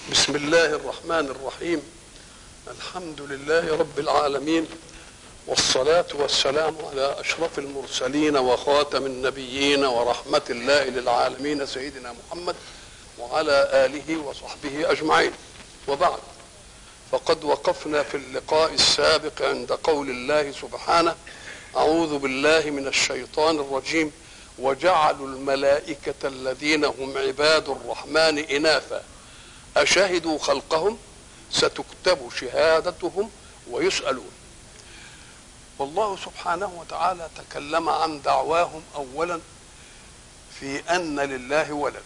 بسم الله الرحمن الرحيم الحمد لله رب العالمين والصلاة والسلام على أشرف المرسلين وخاتم النبيين ورحمة الله للعالمين سيدنا محمد وعلى آله وصحبه أجمعين وبعد فقد وقفنا في اللقاء السابق عند قول الله سبحانه أعوذ بالله من الشيطان الرجيم وجعلوا الملائكة الذين هم عباد الرحمن إناثا أشهدوا خلقهم ستكتب شهادتهم ويسألون والله سبحانه وتعالى تكلم عن دعواهم أولا في أن لله ولد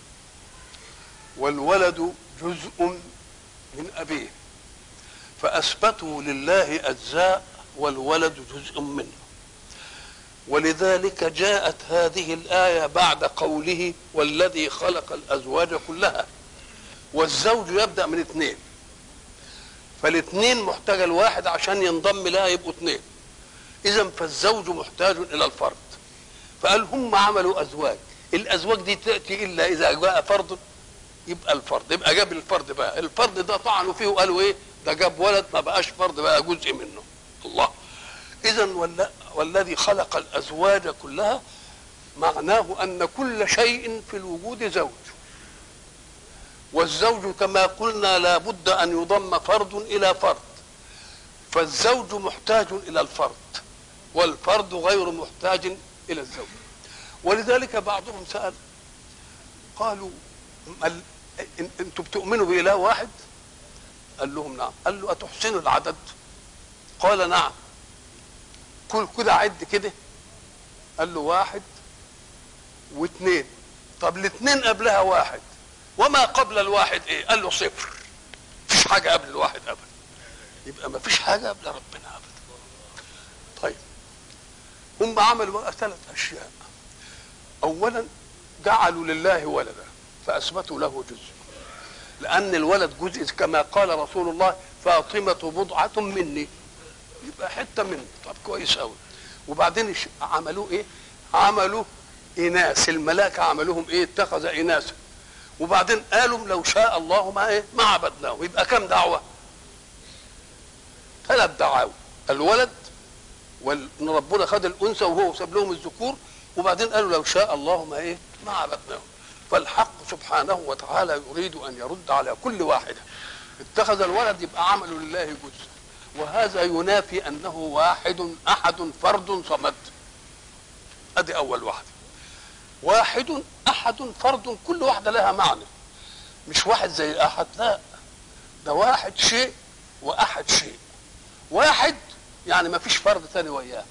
والولد جزء من أبيه فأثبتوا لله أجزاء والولد جزء منه ولذلك جاءت هذه الآية بعد قوله والذي خلق الأزواج كلها والزوج يبدأ من اثنين فالاثنين محتاج الواحد عشان ينضم لها يبقوا اثنين إذا فالزوج محتاج إلى الفرد فقال هم عملوا أزواج الأزواج دي تأتي إلا إذا جاء فرد يبقى الفرد يبقى جاب الفرد بقى الفرد ده طعنوا فيه وقالوا إيه ده جاب ولد ما بقاش فرد بقى جزء منه الله إذا والذي خلق الأزواج كلها معناه أن كل شيء في الوجود زوج والزوج كما قلنا لا بد أن يضم فرد إلى فرد فالزوج محتاج إلى الفرد والفرد غير محتاج إلى الزوج ولذلك بعضهم سأل قالوا انتم بتؤمنوا بإله واحد قال لهم نعم قال له أتحسنوا العدد قال نعم كل كده عد كده قال له واحد واثنين طب الاثنين قبلها واحد وما قبل الواحد ايه قال له صفر مفيش حاجه قبل الواحد ابدا يبقى ما فيش حاجه قبل ربنا ابدا طيب هم عملوا بقى ثلاث اشياء اولا جعلوا لله ولدا فاثبتوا له جزء لان الولد جزء كما قال رسول الله فاطمه بضعه مني يبقى حته مني طب كويس قوي وبعدين عملوه ايه عملوا اناث الملائكه عملوهم ايه اتخذ اناثا وبعدين قالوا لو شاء الله ما ايه ما عبدناه يبقى كم دعوه ثلاث دعاوى الولد وان ربنا خد الانثى وهو ساب لهم الذكور وبعدين قالوا لو شاء الله ما ايه ما عبدناه فالحق سبحانه وتعالى يريد ان يرد على كل واحده اتخذ الولد يبقى عملوا لله جزء وهذا ينافي انه واحد احد فرد صمد ادي اول واحده واحد احد فرد كل واحده لها معنى مش واحد زي احد لا ده واحد شيء واحد شيء واحد يعني ما فيش فرد ثاني وياه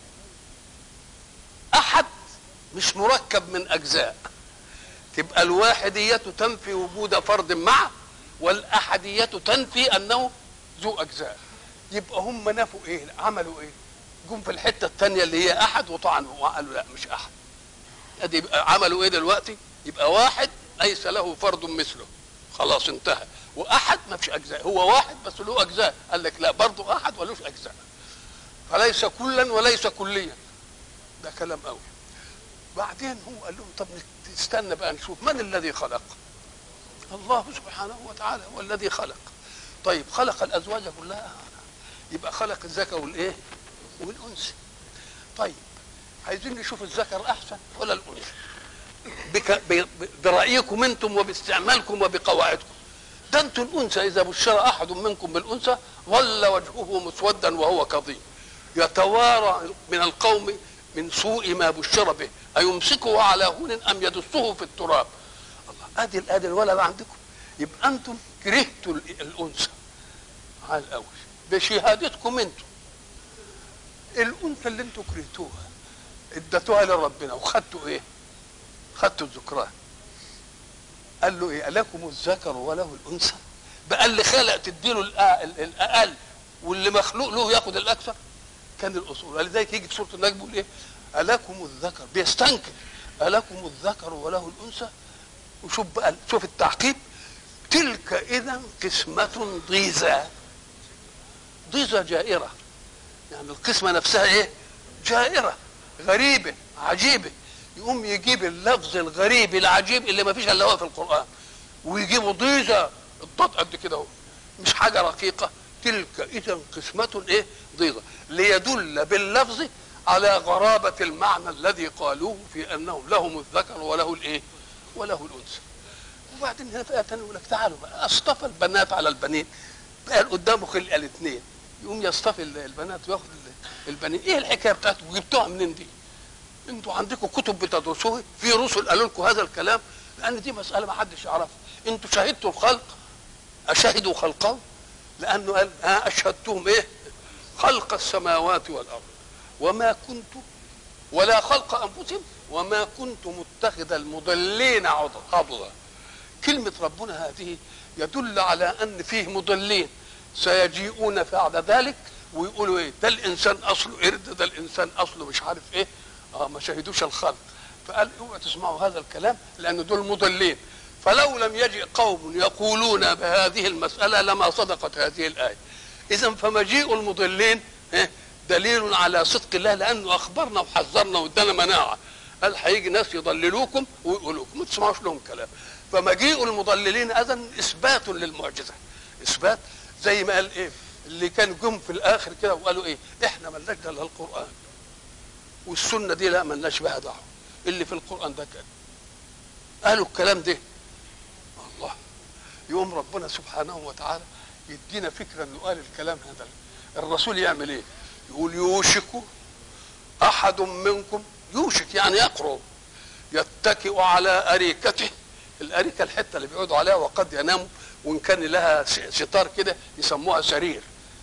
احد مش مركب من اجزاء تبقى الواحدية تنفي وجود فرد معه والأحدية تنفي أنه ذو أجزاء يبقى هم نفوا إيه عملوا إيه جم في الحتة الثانية اللي هي أحد وطعنوا وقالوا لا مش أحد ادي يبقى عملوا ايه دلوقتي يبقى واحد ليس له فرد مثله خلاص انتهى واحد ما فيش اجزاء هو واحد بس له اجزاء قال لك لا برضه احد ولوش اجزاء فليس كلا وليس كليا ده كلام قوي بعدين هو قال لهم طب استنى بقى نشوف من الذي خلق الله سبحانه وتعالى هو الذي خلق طيب خلق الازواج كلها يبقى خلق الذكر والايه والانثى طيب عايزين نشوف الذكر احسن ولا الانثى بك برايكم انتم وباستعمالكم وبقواعدكم ده انتم الانثى اذا بشر احد منكم بالانثى ظل وجهه مسودا وهو كظيم يتوارى من القوم من سوء ما بشر به ايمسكه على هون ام يدسه في التراب الله ادي ادي الولد عندكم يبقى انتم كرهتوا الانثى على الاول بشهادتكم انتم الانثى اللي انتم كرهتوها اديتوها لربنا وخدتوا ايه خدتوا الذكران قال له ايه لكم الذكر وله الانثى بقى اللي خلق تديله الاقل واللي مخلوق له ياخد الاكثر كان الاصول ولذلك يجي في سوره النجم يقول ايه الكم الذكر بيستنكر الكم الذكر وله الانثى وشوف بقى شوف التعقيب تلك اذا قسمه ضيزى ضيزى جائره يعني القسمه نفسها ايه جائره غريبه عجيبه يقوم يجيب اللفظ الغريب العجيب اللي ما فيش الا هو في القران ويجيبوا ضيزه الضاد قد كده اهو مش حاجه رقيقه تلك اذا قسمه ايه ضيغه ليدل باللفظ على غرابه المعنى الذي قالوه في انهم لهم الذكر وله الايه وله الانثى وبعدين هنا في ايه ثانيه يقول لك تعالوا بقى اصطفى البنات على البنين بقى قدامه خلق الاثنين يقوم يصطفي البنات وياخد البنين ايه الحكايه بتاعتكم جبتوها منين دي انتوا عندكم كتب بتدرسوها في رسل قالوا لكم هذا الكلام لان دي مساله ما حدش يعرفها انتوا شهدتوا الخلق اشهدوا خلقه لانه قال ها اشهدتهم ايه خلق السماوات والارض وما كنت ولا خلق انفسهم وما كنت متخذ المضلين عضدا كلمه ربنا هذه يدل على ان فيه مضلين سيجيئون بعد ذلك ويقولوا ايه ده الانسان اصله قرد ده الانسان اصله مش عارف ايه اه ما شهدوش الخلق فقال اوعوا تسمعوا هذا الكلام لان دول مضلين فلو لم يجئ قوم يقولون بهذه المساله لما صدقت هذه الايه اذا فمجيء المضلين إيه؟ دليل على صدق الله لانه اخبرنا وحذرنا وادانا مناعه قال هيجي ناس يضللوكم ويقولوكم ما تسمعوش لهم كلام فمجيء المضللين اذا اثبات للمعجزه اثبات زي ما قال ايه اللي كانوا جم في الاخر كده وقالوا ايه احنا ملناش الا القران والسنه دي لا ملناش بها دعوه اللي في القران ده كان قالوا الكلام ده الله يقوم ربنا سبحانه وتعالى يدينا فكره انه قال الكلام هذا الرسول يعمل ايه يقول يوشك احد منكم يوشك يعني يقرب يتكئ على اريكته الاريكه الحته اللي بيقعدوا عليها وقد يناموا وان كان لها ستار كده يسموها سرير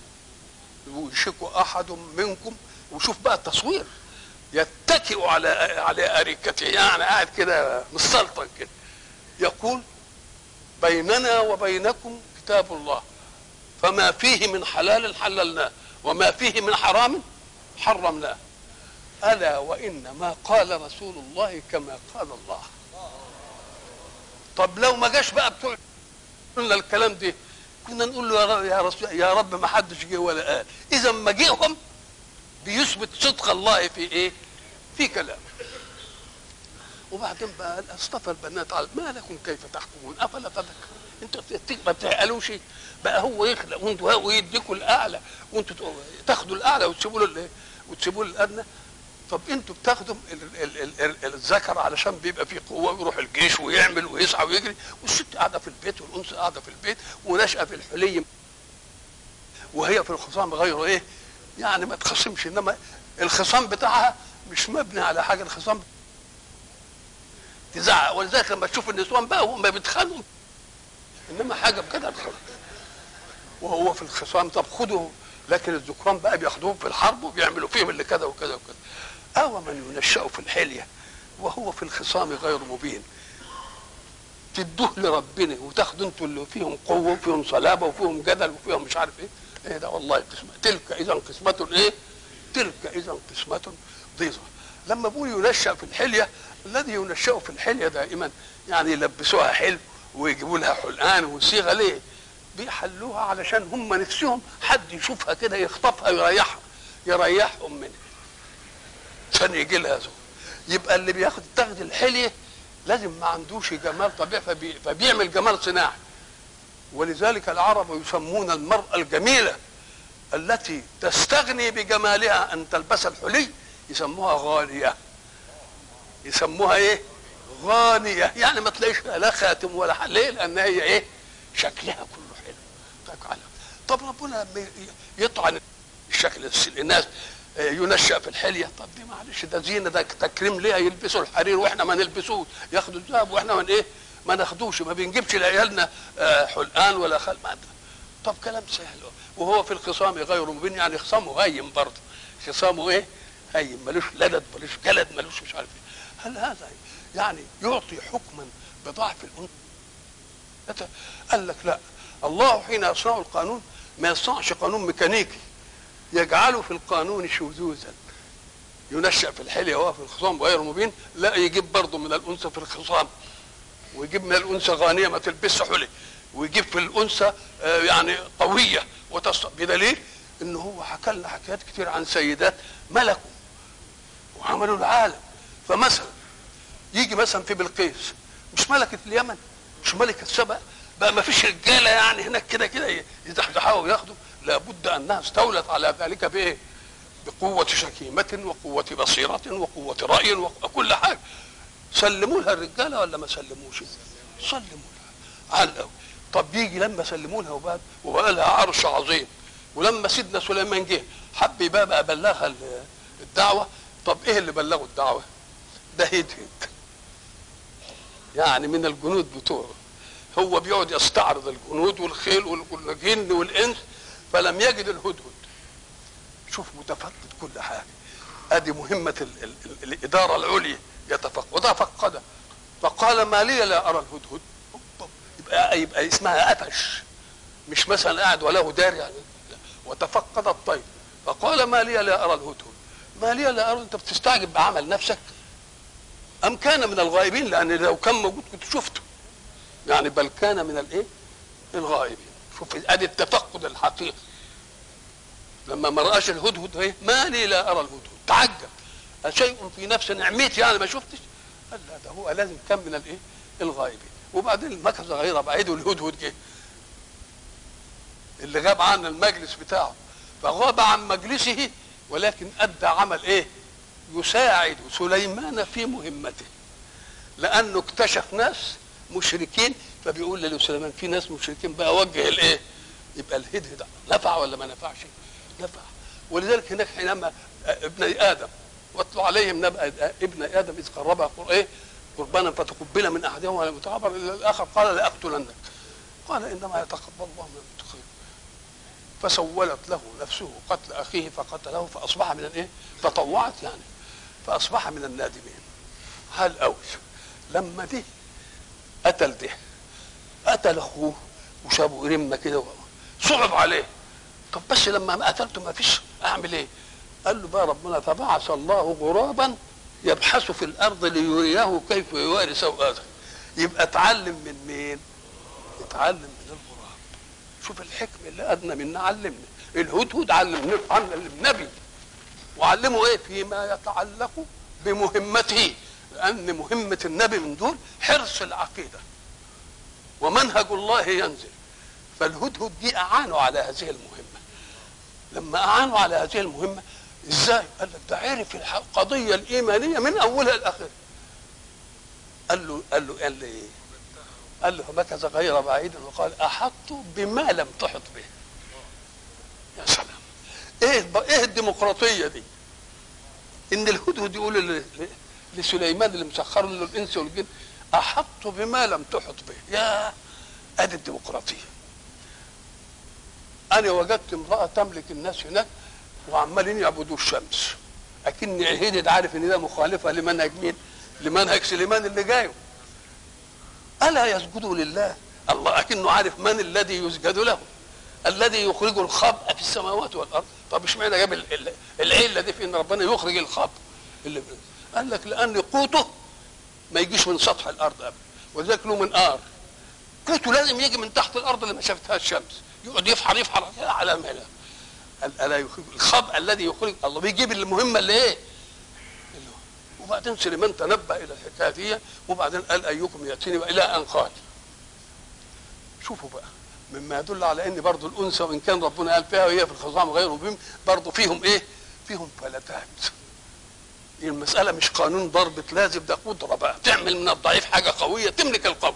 يوشك احد منكم وشوف بقى التصوير يتكئ على على اريكته يعني قاعد كده مستلطن كده يقول بيننا وبينكم كتاب الله فما فيه من حلال حللناه وما فيه من حرام حرمناه الا وان ما قال رسول الله كما قال الله طب لو ما جاش بقى بتوع قلنا الكلام ده كنا نقول له يا رب يا, رسول يا رب ما حدش جه ولا قال اذا مجيئهم بيثبت صدق الله في ايه في كلام وبعدين بقى اصطفى البنات على ما لكم كيف تحكمون افلا تذكرون انتوا ما بتعقلوش بقى هو يخلق وانتوا ويديكوا الاعلى وانتوا تاخدوا الاعلى وتسيبوا له وتسيبوا له الادنى طب انتوا بتاخدوا الذكر علشان بيبقى فيه قوه ويروح الجيش ويعمل ويسعى ويجري والست قاعده في البيت والانثى قاعده في البيت ونشأة في الحلي وهي في الخصام غير ايه يعني ما تخصمش انما الخصام بتاعها مش مبني على حاجه الخصام تزعق ولذلك لما تشوف النسوان بقى هم بيتخانقوا انما حاجه بكده وهو في الخصام طب خدوا لكن الذكران بقى بياخدوهم في الحرب وبيعملوا فيهم اللي كذا وكذا وكذا أو من ينشأ في الحلية وهو في الخصام غير مبين تدوه لربنا وتاخدوا انتوا اللي فيهم قوه وفيهم صلابه وفيهم جدل وفيهم مش عارف ايه ايه ده والله قسمة تلك اذا قسمة ايه؟ تلك اذا قسمة ضيزة لما بقول ينشأ في الحلية الذي ينشأ في الحلية دائما يعني يلبسوها حلو ويجيبوا لها حلقان وصيغه ليه؟ بيحلوها علشان هم نفسهم حد يشوفها كده يخطفها يريحها يريحهم منها عشان يجي لها زوج يبقى اللي بياخد تاخد الحليه لازم ما عندوش جمال طبيعي فبي فبيعمل جمال صناعي ولذلك العرب يسمون المرأة الجميلة التي تستغني بجمالها أن تلبس الحلي يسموها غالية يسموها إيه؟ غانية يعني ما تلاقيش لا خاتم ولا حل ليه؟ لأن هي إيه؟ شكلها كله حلو طيب طب ربنا لما يطعن الشكل الناس ينشأ في الحلية طب دي معلش ده زينة ده تكريم ليها يلبسوا الحرير واحنا ما نلبسوش ياخدوا الذهب واحنا من ايه ما ناخدوش ما بنجيبش لعيالنا حلقان ولا خل ما طب كلام سهل وهو في الخصام غير مبين يعني خصامه هيم برضه خصامه ايه هيم ملوش لدد ملوش جلد ملوش مش عارف ايه هل هذا يعني يعطي حكما بضعف الانثى قال لك لا الله حين يصنع القانون ما يصنعش قانون ميكانيكي يجعله في القانون شذوذا ينشأ في الحلية وهو في الخصام غير مبين لا يجيب برضه من الأنثى في الخصام ويجيب من الأنثى غانية ما تلبسش حلي ويجيب في الأنثى آه يعني قوية وتص... بدليل إن هو حكى لنا حكايات كتير عن سيدات ملكوا وعملوا العالم فمثلا يجي مثلا في بلقيس مش ملكة اليمن مش ملكة سبأ بقى ما فيش رجاله يعني هناك كده كده يزحزحوا وياخدوا لابد انها استولت على ذلك بايه؟ بقوة شكيمة وقوة بصيرة وقوة رأي وكل حاجة سلموا لها الرجالة ولا ما سلموش؟ سلموا لها على الأول طب يجي لما سلموا لها وبقى وبقى لها عرش عظيم ولما سيدنا سليمان جه حب يبقى بقى بلغها الدعوة طب ايه اللي بلغوا الدعوة؟ ده هدهد يعني من الجنود بتوعه هو بيقعد يستعرض الجنود والخيل والجن والانس فلم يجد الهدهد شوف متفقد كل حاجه ادي مهمه ال ال ال الاداره العليا يتفقد وده فقد فقال ما لي لا ارى الهدهد يبقى يبقى اسمها قفش مش مثلا قاعد وله دار يعني وتفقد الطير فقال ما لي لا ارى الهدهد ما لي لا ارى انت بتستعجب بعمل نفسك ام كان من الغائبين لان لو كان موجود كنت شفته يعني بل كان من الايه الغائبين شوف ادي التفقد الحقيقي لما ما رآش الهدهد ايه ما لي لا ارى الهدهد تعجب شيء في نفس نعمتي يعني ما شفتش قال لا ده هو لازم كان من الايه الغائبين وبعدين مكث غير بعيد والهدهد جه اللي غاب عن المجلس بتاعه فغاب عن مجلسه ولكن ادى عمل ايه يساعد سليمان في مهمته لانه اكتشف ناس مشركين فبيقول لسليمان في ناس مشركين بقى وجه الايه يبقى الهدهد نفع ولا ما نفعش نفع ولذلك هناك حينما ابن ادم واتلو عليهم نبأ ابن ادم اذ قربها ايه قربانا فتقبل من احدهم ولم يتعبر الا الاخر قال لاقتلنك قال انما يتقبل الله من المتقين فسولت له نفسه قتل اخيه فقتله فاصبح من الايه؟ تطوعت يعني فاصبح من النادمين هل اول لما دي قتل ده قتل اخوه وشابه رمه كده صعب عليه طب بس لما ما قتلته ما فيش اعمل ايه؟ قال له بقى ربنا فبعث الله غرابا يبحث في الارض ليريه كيف يواري سوءاته يبقى اتعلم من مين؟ اتعلم من الغراب شوف الحكمه اللي ادنى منا علمنا الهدهد علم علم النبي وعلمه ايه؟ فيما يتعلق بمهمته لان مهمه النبي من دول حرص العقيده ومنهج الله ينزل فالهدهد دي اعانوا على هذه المهمه لما اعانوا على هذه المهمه ازاي؟ قال لك ده عرف القضيه الايمانيه من اولها لاخرها قال له قال له قال له ايه؟ قال له فمكث غير بعيد وقال احطت بما لم تحط به يا سلام ايه ايه الديمقراطيه دي؟ ان الهدهد يقول لسليمان اللي مسخر له الانس والجن احط بما لم تحط به يا ادي الديمقراطيه انا وجدت امراه تملك الناس هناك وعمالين يعبدوا الشمس اكن عهدت عارف ان ده مخالفه لمنهج مين لمنهج سليمان اللي جايه الا يسجدوا لله الله اكنه عارف من الذي يسجد له الذي يخرج الخبء في السماوات والارض طب اشمعنى جاب العله دي في ان ربنا يخرج الخبء اللي قال لك لان قوته ما يجيش من سطح الارض ابدا ولذلك له منقار قوته لازم يجي من تحت الارض اللي ما شافتها الشمس يقعد يفحر يفحر على مهله الا يخرج الخبء الذي يخرج الله بيجيب المهمه اللي ايه وبعدين سليمان تنبأ الى الحكايه دي وبعدين قال ايكم ياتيني الى ان قال شوفوا بقى مما يدل على ان برضه الانثى وان كان ربنا قال فيها وهي في الخصام غير مبين برضه فيهم ايه؟ فيهم فلتات المسألة مش قانون ضربة لازم ده قدرة بقى تعمل من الضعيف حاجة قوية تملك القوي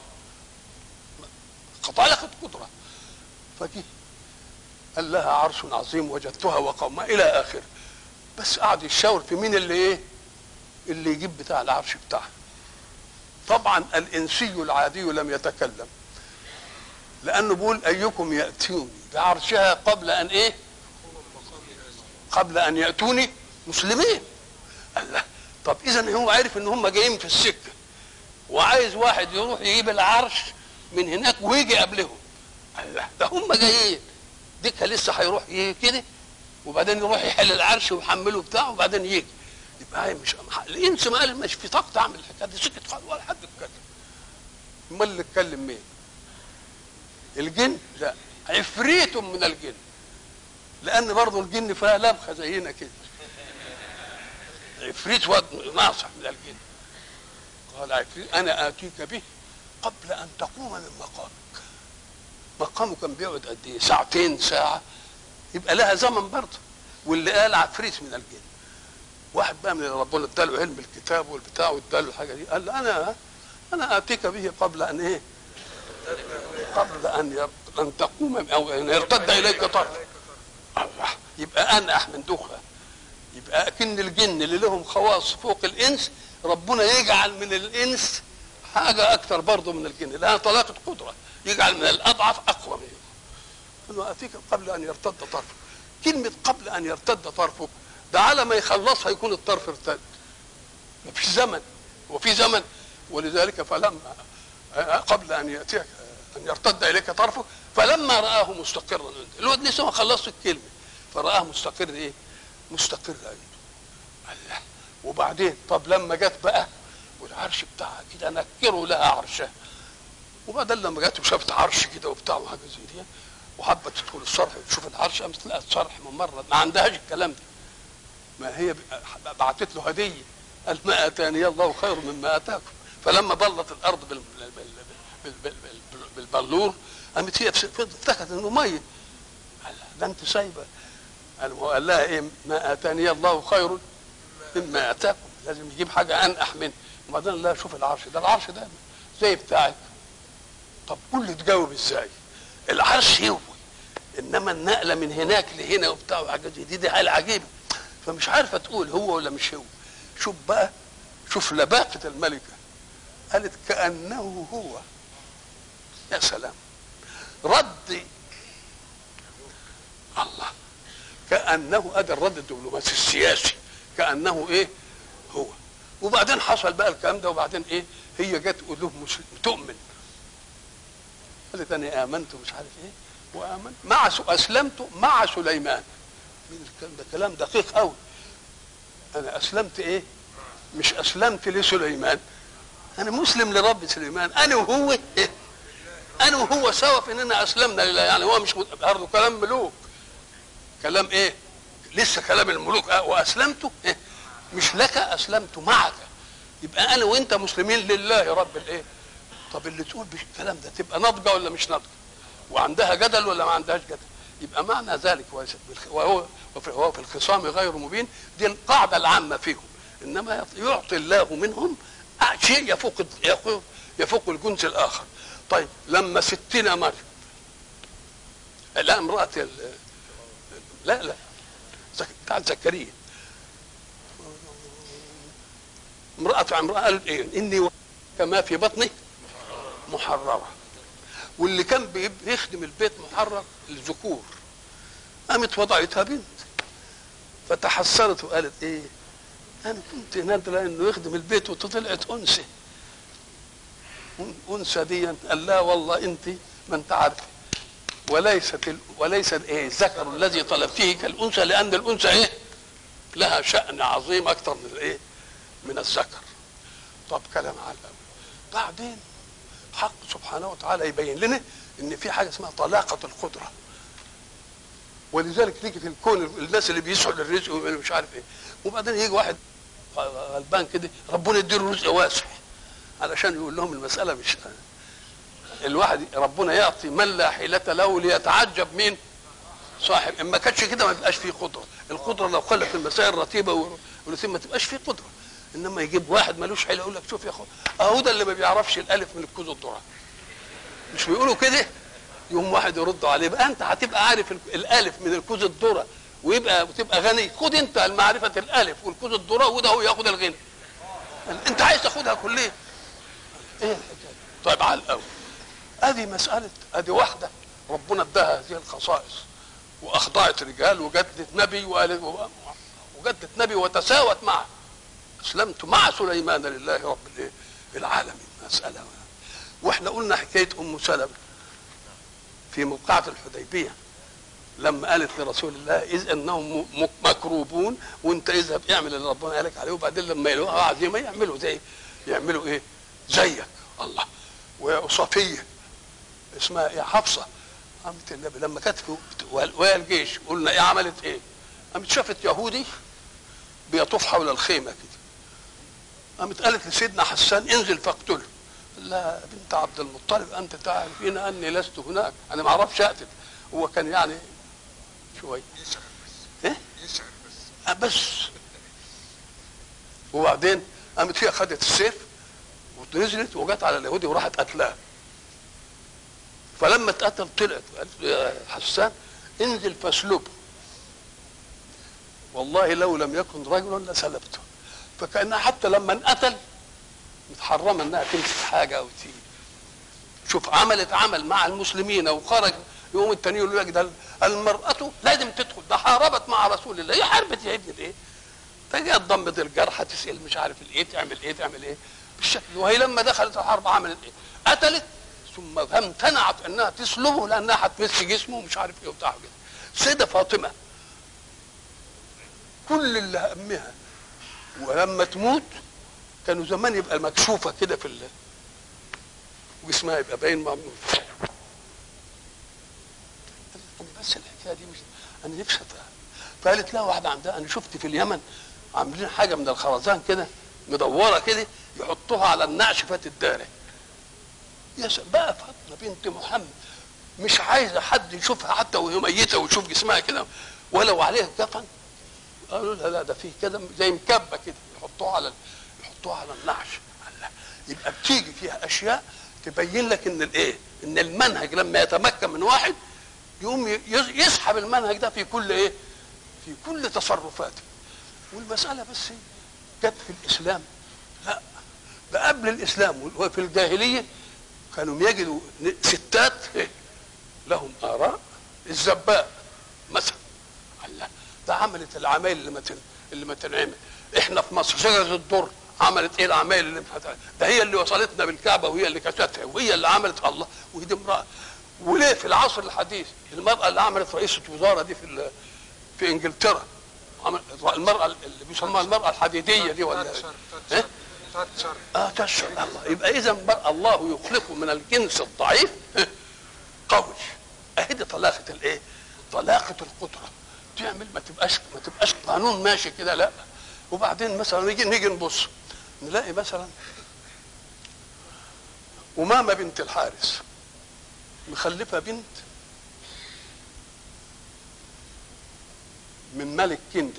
خلقت قدرة فجه قال لها عرش عظيم وجدتها وقومها إلى آخره بس قعد يشاور في مين اللي إيه اللي يجيب بتاع العرش بتاعها طبعا الإنسي العادي لم يتكلم لأنه بيقول أيكم يأتوني بعرشها قبل أن إيه قبل أن يأتوني مسلمين الله طب اذا هو عارف ان هم جايين في السكه وعايز واحد يروح يجيب العرش من هناك ويجي قبلهم الله ده هم جايين ديكها لسه هيروح كده وبعدين يروح يحل العرش ويحمله بتاعه وبعدين يجي يبقى هي مش الانس ما قال مش في طاقه اعمل الحكايه دي سكت خالص ولا حد اتكلم امال اللي اتكلم مين؟ الجن لا عفريت من الجن لان برضه الجن فيها لبخه زينا كده عفريت واد ناصح من الجن قال عفريت انا اتيك به قبل ان تقوم من مقامك مقامه كان بيقعد قد ايه ساعتين ساعه يبقى لها زمن برضه واللي قال عفريت من الجن واحد بقى من ربنا اداله علم الكتاب والبتاع واداله الحاجه دي قال له انا انا اتيك به قبل ان ايه قبل ان ير- ان تقوم او ان يرتد اليك طرف الله يبقى انقح من دخها يبقى اكن الجن اللي لهم خواص فوق الانس ربنا يجعل من الانس حاجه اكثر برضه من الجن لها طلاقه قدره يجعل من الاضعف اقوى منه انه اتيك قبل ان يرتد طرفك كلمه قبل ان يرتد طرفك ده على ما يخلصها يكون الطرف ارتد ما فيش زمن وفي زمن ولذلك فلما قبل ان ياتيك ان يرتد اليك طرفك فلما راه مستقرا عنده الواد لسه ما خلصت الكلمه فراه مستقر ايه؟ مستقر عنده الله وبعدين طب لما جت بقى والعرش بتاعها كده نكروا لها عرشها وبعدين لما جت وشافت عرش كده وبتاع وحاجه زي دي وحبت تدخل الصرح وتشوف العرش قامت لقت صرح من مره ما عندهاش الكلام ده ما هي ب- بعتت له هديه قال ما اتاني الله خير مما اتاكم فلما بلت الارض بال بال بال بال بال بالبلور قامت هي افتكرت انه ميه قال لها ده انت سايبه قال هو قال لها ايه ما اتاني الله خير مما اتاكم لازم يجيب حاجه انقح منه وبعدين لا شوف العرش ده العرش ده زي بتاعك طب قول لي تجاوب ازاي العرش يوي انما النقله من هناك لهنا وبتاع وحاجات زي دي دي حاجه عجيبه فمش عارفه تقول هو ولا مش هو شوف بقى شوف لباقه الملكه قالت كانه هو يا سلام رد الله كانه ادي الرد الدبلوماسي السياسي كانه ايه هو وبعدين حصل بقى الكلام ده وبعدين ايه هي جت تقول له مسلم تؤمن قالت انا امنت مش عارف ايه وامنت مع س- اسلمت مع سليمان مين الكلام ده كلام دقيق قوي انا اسلمت ايه مش اسلمت لسليمان انا مسلم لرب سليمان انا وهو إيه؟ انا وهو سوا في اننا اسلمنا لله يعني هو مش مت- برضه كلام ملوك كلام ايه لسه كلام الملوك أه واسلمت إيه؟ مش لك اسلمت معك يبقى انا وانت مسلمين لله رب الايه طب اللي تقول بالكلام ده تبقى ناضجه ولا مش ناضجه وعندها جدل ولا ما عندهاش جدل يبقى معنى ذلك وهو وفي- وهو في الخصام غير مبين دي القاعده العامه فيهم انما يعطي الله منهم شيء يفوق يفوق, يفوق الجنس الاخر طيب لما ستنا مريم لا امراه ال- لا لا زك- بتاعت زكريا امرأة امرأة قالت ايه اني كما في بطني محررة واللي كان بي- بيخدم البيت محرر الذكور قامت وضعتها بنت فتحسرت وقالت ايه انا كنت نادرة انه يخدم البيت وطلعت انثى انثى دي قال لا والله انت ما انت عارفه وليست ال... وليس ايه الذكر الذي طلبته كالانثى لان الانثى ايه لها شان عظيم اكثر من الايه من الذكر طب كلام على الأول. بعدين حق سبحانه وتعالى يبين لنا ان في حاجه اسمها طلاقه القدره ولذلك تيجي في الكون الناس اللي بيسعوا للرزق ومش عارف ايه وبعدين يجي واحد غلبان كده ربنا يديله رزق واسع علشان يقول لهم المساله مش الواحد ربنا يعطي من لا حيلة له ليتعجب مين صاحب ان ما كانش كده ما يبقاش فيه قدره القدره لو خلت المسائل رتيبه والرتيبه ما تبقاش فيه قدره انما يجيب واحد ملوش حيله يقول لك شوف يا اخو اهو ده اللي ما بيعرفش الالف من الكوز الذره مش بيقولوا كده يوم واحد يرد عليه بقى انت هتبقى عارف ال- الالف من الكوز الذره ويبقى وتبقى غني خد انت معرفه الالف والكوز الذره وده هو ياخد الغنى انت عايز تاخدها كليه ايه الحكايه طيب على الاول ادي مساله ادي واحده ربنا اداها هذه الخصائص واخضعت رجال وجدت نبي وقالت وجدت نبي وتساوت معه اسلمت مع سليمان لله رب الايه العالمين مساله واحنا قلنا حكايه ام سلمه في موقعة الحديبيه لما قالت لرسول الله اذ انهم م- مكروبون وانت اذهب اعمل اللي ربنا قالك عليه وبعدين لما يلاقوها عزيمه يعملوا زي يعملوا ايه؟ زيك الله وصفيه اسمها ايه حفصه قامت النبي لما كانت في وهي الجيش قلنا ايه عملت ايه؟ قامت شافت يهودي بيطوف حول الخيمه كده قامت قالت لسيدنا حسان انزل فاقتله قال لها بنت عبد المطلب انت تعرفين اني لست هناك انا ما اعرفش اقتل هو كان يعني شويه يشعر بس ايه يشعر بس آه بس وبعدين قامت هي خدت السيف ونزلت وجت على اليهودي وراحت قتلاه فلما اتقتل طلعت قالت له يا حسان انزل فاسلبه والله لو لم يكن رجلا لسلبته فكانها حتى لما انقتل متحرمه انها تمسك حاجه او تيجي شوف عملت عمل مع المسلمين وخرج يوم التاني يقول لك ده المرأة لازم تدخل ده حاربت مع رسول الله هي حاربت يا ابني ايه؟ تجي تضمد الجرحى تسأل مش عارف الايه تعمل ايه تعمل ايه بالشكل وهي لما دخلت الحرب عملت ايه؟ قتلت ثم امتنعت انها تسلبه لانها هتمس جسمه ومش عارف ايه وبتاع كده سيدة فاطمة كل اللي همها ولما تموت كانوا زمان يبقى مكشوفة كده في ال وجسمها يبقى باين ممنوع انا بس الحكايه دي مش انا نفسي أفهم. فقالت لها واحده عندها انا شفت في اليمن عاملين حاجه من الخرزان كده مدوره كده يحطوها على النعش فتتداري يا سلام بقى فاطمه بنت محمد مش عايزه حد يشوفها حتى وهي ميته ويشوف جسمها كده ولو عليها كفن قالوا لها لا ده فيه كده زي مكبه كده يحطوها على يحطوها على النعش الله. يبقى بتيجي فيها اشياء تبين لك ان الايه ان المنهج لما يتمكن من واحد يقوم ي- يسحب المنهج ده في كل ايه في كل تصرفاته والمساله بس جت في الاسلام لا ده قبل الاسلام وفي الجاهليه كانوا يجدوا ستات إيه؟ لهم اراء الزباء مثلا الله ده عملت العمايل اللي ما تن... اللي ما تنعمل احنا في مصر شجره الدر عملت ايه العمايل اللي ما ده هي اللي وصلتنا بالكعبه وهي اللي كشفتها وهي اللي عملت الله ودي امراه وليه في العصر الحديث المراه اللي عملت رئيسه وزاره دي في ال... في انجلترا عمل... المراه اللي بيسموها المراه الحديديه دي ولا تشعر إيه؟ تشعر اه تشعر الله يبقى اذا بقى الله يخلقه من الجنس الضعيف قوي اهي دي طلاقه الايه؟ طلاقه القدره تعمل ما تبقاش ما تبقاش قانون ماشي كده لا وبعدين مثلا نيجي نيجي نبص نلاقي مثلا أمامة بنت الحارث مخلفة بنت من ملك كندي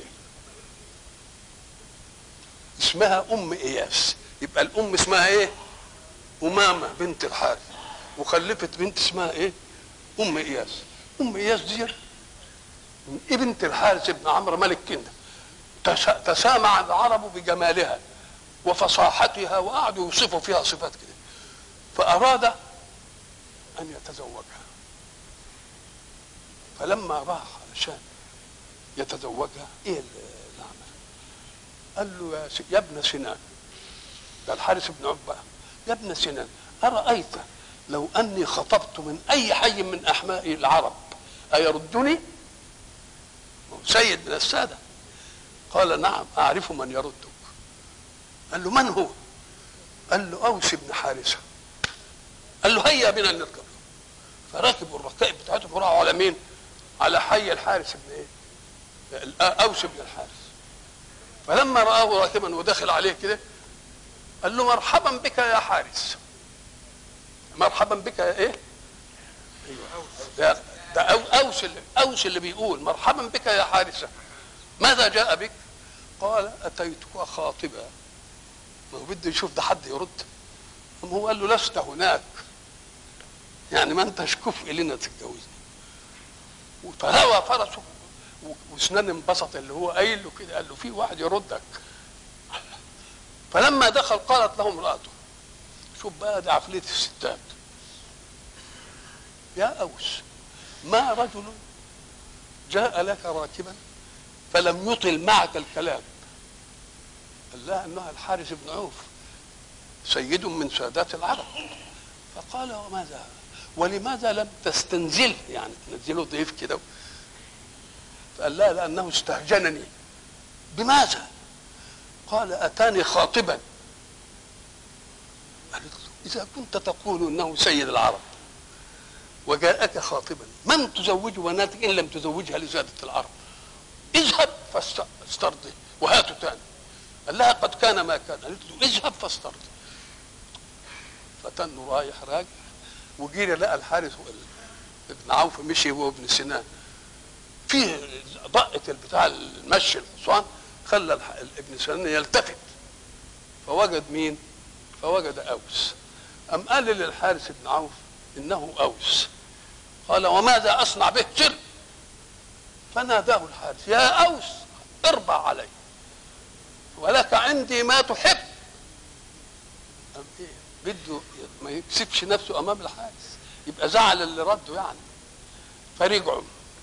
اسمها ام اياس يبقى الام اسمها ايه امامه بنت الحارث وخلفت بنت اسمها ايه ام اياس ام اياس دي من ابنة الحارث بن عمرو ملك كندة تس- تسامع العرب بجمالها وفصاحتها وقعدوا يوصفوا فيها صفات كده فأراد أن يتزوجها فلما راح علشان يتزوجها ايه اللي عمل؟ قال له يا, س... يا ابن سنان ده الحارث بن عقبه يا ابن سنان ارايت لو اني خطبت من اي حي من احماء العرب ايردني؟ هو سيد من الساده قال نعم اعرف من يردك قال له من هو؟ قال له اوس بن حارثه قال له هيا بنا نركب فركبوا الركائب بتاعتهم وراحوا على مين؟ على حي الحارث بن ايه؟ اوس بن الحارث فلما رآه راكبا ودخل عليه كده قال له مرحبا بك يا حارس مرحبا بك يا ايه؟ ايوه ده ده أو- اوس اللي اوس اللي بيقول مرحبا بك يا حارسه ماذا جاء بك؟ قال اتيتك خاطبا ما هو بده يشوف ده حد يرد أم هو قال له لست هناك يعني ما انتش كفء لنا تتجوزني فهوى فرسه و- وسنان انبسط اللي هو قايل له كده قال له في واحد يردك فلما دخل قالت له امراته شوف بقى ده عفليه الستات يا اوس ما رجل جاء لك راكبا فلم يطل معك الكلام قال لها انها الحارث بن عوف سيد من سادات العرب فقال وماذا ولماذا لم تستنزله يعني تنزله ضيف كده فقال لا لانه استهجنني بماذا قال اتاني خاطبا قالت له اذا كنت تقول انه سيد العرب وجاءك خاطبا من تزوج بناتك ان لم تزوجها لساده العرب اذهب فاسترضي وهاته تاني قال لها قد كان ما كان قالت له اذهب فاسترضي فتنه رايح راجع وجينا لقى الحارس ابن عوف مشي هو ابن سنان فيه ضقة البتاع المشي الحصان خلى الح- ابن سنان يلتفت فوجد مين؟ فوجد اوس أم قال للحارس بن عوف إنه أوس قال وماذا أصنع به سر فناداه الحارس يا أوس اربع علي ولك عندي ما تحب أم إيه بده ما يكسبش نفسه أمام الحارس يبقى زعل اللي رده يعني فرجعوا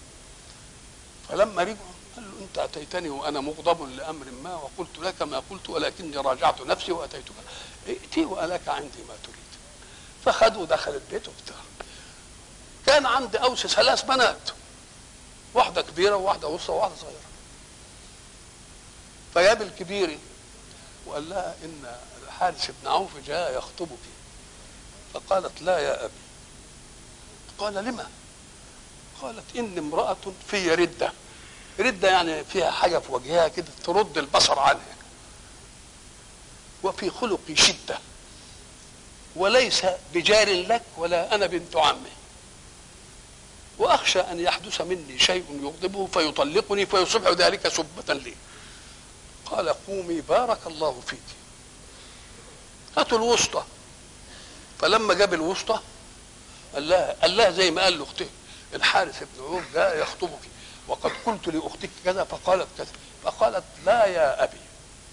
فلما رجعوا قال له انت اتيتني وانا مغضب لامر ما وقلت لك ما قلت ولكني راجعت نفسي واتيتك ائتي ولك عندي ما تريد فخدوا دخل البيت وبتاع كان عند اوس ثلاث بنات واحده كبيره وواحده وسطى وواحده صغيره فجاب الكبيره وقال لها ان الحارث بن عوف جاء يخطبك فقالت لا يا ابي قال لما قالت اني امراه في رده رده يعني فيها حاجه في وجهها كده ترد البصر عنها وفي خلقي شده وليس بجار لك ولا انا بنت عمه واخشى ان يحدث مني شيء يغضبه فيطلقني فيصبح ذلك سبه لي قال قومي بارك الله فيك هاتوا الوسطى فلما جاب الوسطى قال لها قال لها زي ما قال لاخته الحارث بن عوف جاء يخطبك وقد قلت لاختك كذا فقالت كذا فقالت لا يا ابي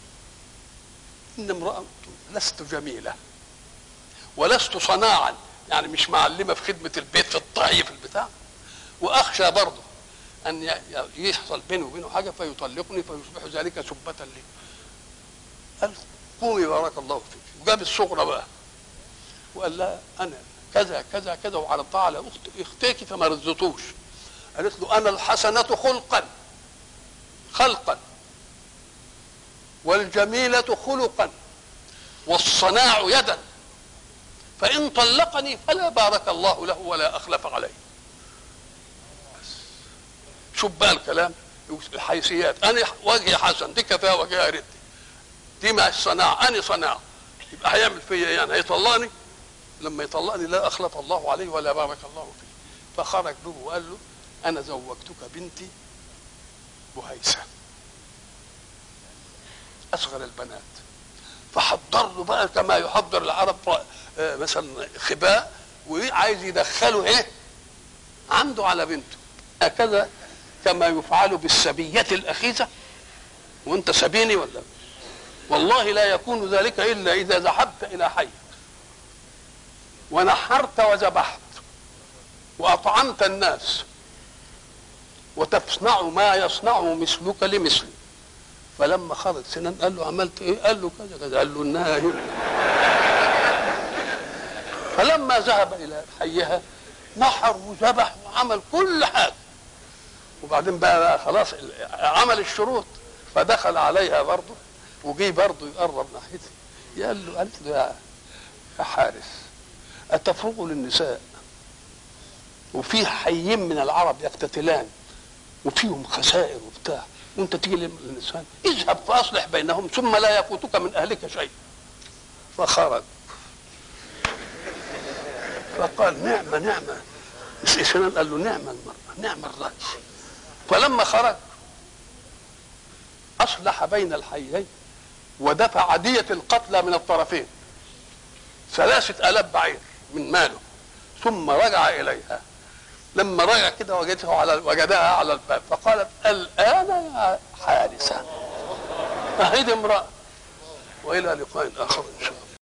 ان امراه لست جميله ولست صناعا يعني مش معلمه في خدمه البيت في الطهي في البتاع واخشى برضه ان ي- ي- يحصل بيني وبينه حاجه فيطلقني فيصبح ذلك سبه لي قال قومي بارك الله فيك وجاب الصغرى بقى وقال لها انا كذا كذا كذا وعرضتها على اخت اختك فما رزتوش قالت له انا الحسنه خلقا خلقا والجميله خلقا والصناع يدا فإن طلقني فلا بارك الله له ولا أخلف عليه بس. شوف بقى الكلام الحيثيات أنا وجهي حسن دي كفاية وجهها رد دي مع الصناعة أنا صناعة يبقى هيعمل فيا إيه يعني هيطلقني لما يطلقني لا أخلف الله عليه ولا بارك الله فيه فخرج به وقال له أنا زوجتك بنتي بهيسة أصغر البنات فحضر له بقى كما يحضر العرب آه، مثلا خباء وعايز يدخله ايه عنده على بنته هكذا كما يفعل بالسبية الأخيسة وانت سبيني ولا والله لا يكون ذلك إلا إذا ذهبت إلى حي ونحرت وذبحت وأطعمت الناس وتصنع ما يصنع مثلك لمثلي فلما خرج سنان قال له عملت ايه؟ قال له كذا كذا قال له انها هي فلما ذهب الى حيها نحر وذبح وعمل كل حاجه وبعدين بقى, بقى خلاص عمل الشروط فدخل عليها برضه وجي برضه يقرب ناحيتي قال له قالت له يا يا حارس اتفرغ للنساء وفي حيين من العرب يقتتلان وفيهم خسائر وبتاع وانت تيجي للنسان اذهب فاصلح بينهم ثم لا يفوتك من اهلك شيء فخرج فقال نعمه نعمه سنان قال له نعمه المراه نعم الراي فلما خرج اصلح بين الحيين ودفع عدية القتلى من الطرفين ثلاثة آلاف بعير من ماله ثم رجع إليها لما رجع كده وجدها على وجدها على الباب فقالت الآن يا حارسة أهيد امرأة وإلى لقاء آخر إن شاء الله